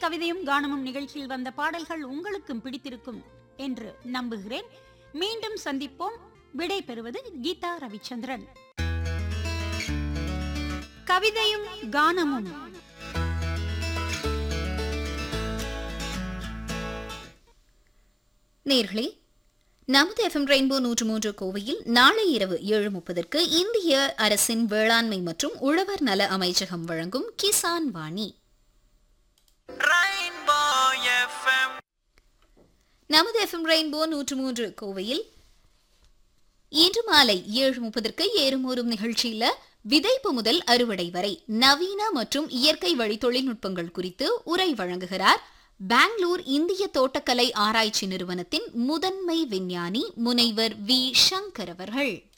கவிதையும் கானமும் நிகழ்ச்சியில் வந்த பாடல்கள் உங்களுக்கும் பிடித்திருக்கும் என்று நம்புகிறேன் மீண்டும் சந்திப்போம் விடை பெறுவது கீதா ரவிச்சந்திரன் கவிதையும் கானமும் நேர்களே நமது எஃப்எம் ரெயின்போ நூற்று மூன்று கோவையில் நாளை இரவு ஏழு முப்பதற்கு இந்திய அரசின் வேளாண்மை மற்றும் உழவர் நல அமைச்சகம் வழங்கும் கிசான் வாணி Rainbow FM. நமது எஃப்எம் ரெயின்போ நூற்று மூன்று கோவையில் இன்று மாலை ஏழு முப்பதற்கு ஏறுமோறும் நிகழ்ச்சியில விதைப்பு முதல் அறுவடை வரை நவீன மற்றும் இயற்கை வழி தொழில்நுட்பங்கள் குறித்து உரை வழங்குகிறார் பெங்களூர் இந்திய தோட்டக்கலை ஆராய்ச்சி நிறுவனத்தின் முதன்மை விஞ்ஞானி முனைவர் வி சங்கர் அவர்கள்